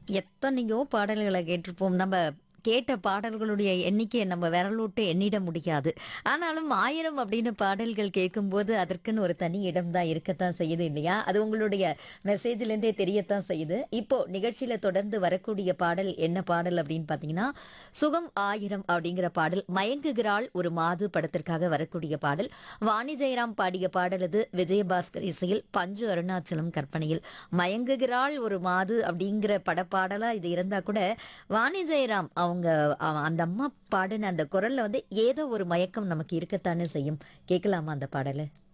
எத்தனையோ பாடல்களை கேட்டிருப்போம் நம்ம கேட்ட பாடல்களுடைய எண்ணிக்கையை நம்ம விரலூட்டு எண்ணிட முடியாது ஆனாலும் ஆயிரம் அப்படின்னு பாடல்கள் கேட்கும்போது அதற்குன்னு ஒரு தனி இடம் தான் இருக்கத்தான் செய்யுது இல்லையா அது உங்களுடைய மெசேஜ்லேருந்தே தெரியத்தான் செய்யுது இப்போ நிகழ்ச்சியில தொடர்ந்து வரக்கூடிய பாடல் என்ன பாடல் அப்படின்னு பார்த்தீங்கன்னா சுகம் ஆயிரம் அப்படிங்கிற பாடல் மயங்குகிறாள் ஒரு மாது படத்திற்காக வரக்கூடிய பாடல் வாணி ஜெயராம் பாடிய பாடல் இது விஜயபாஸ்கர் இசையில் பஞ்சு அருணாச்சலம் கற்பனையில் மயங்குகிறாள் ஒரு மாது அப்படிங்கிற படப்பாடலா இது இருந்தா கூட வாணி ஜெயராம் அவங்க அவ- அந்த அம்மா பாடின அந்த குரல்ல வந்து ஏதோ ஒரு மயக்கம் நமக்கு இருக்கத்தானே செய்யும் கேட்கலாமா அந்த பாடலை